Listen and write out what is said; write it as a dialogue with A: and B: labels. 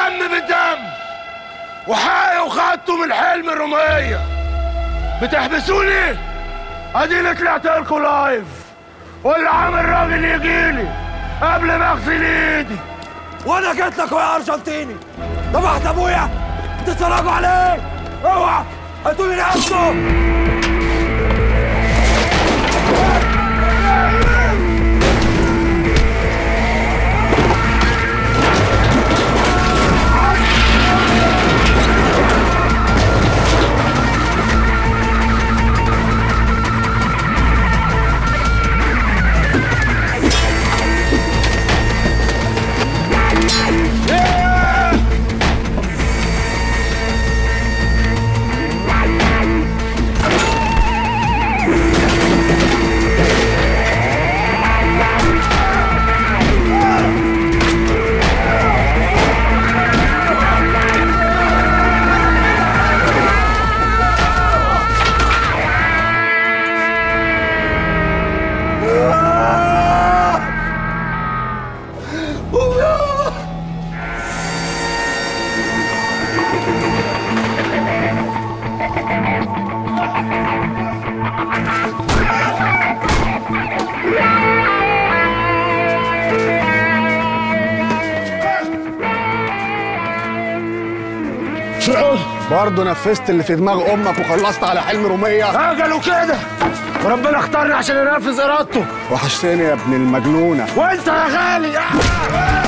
A: دم بدم وحقي وخدته من حلم الرومية بتحبسوني اديني طلعت لكم لايف واللي عامل راجل يجيلي قبل ما اغسل ايدي
B: وانا جيت لك يا ارجنتيني ذبحت ابويا بتتفرجوا عليه اوعى هاتولي نفسه
C: برضه نفذت اللي في دماغ امك وخلصت على حلم روميه
A: اجلوا كده وربنا اختارني عشان انفذ ارادته
C: وحشتني يا ابن المجنونه
A: وانت يا غالي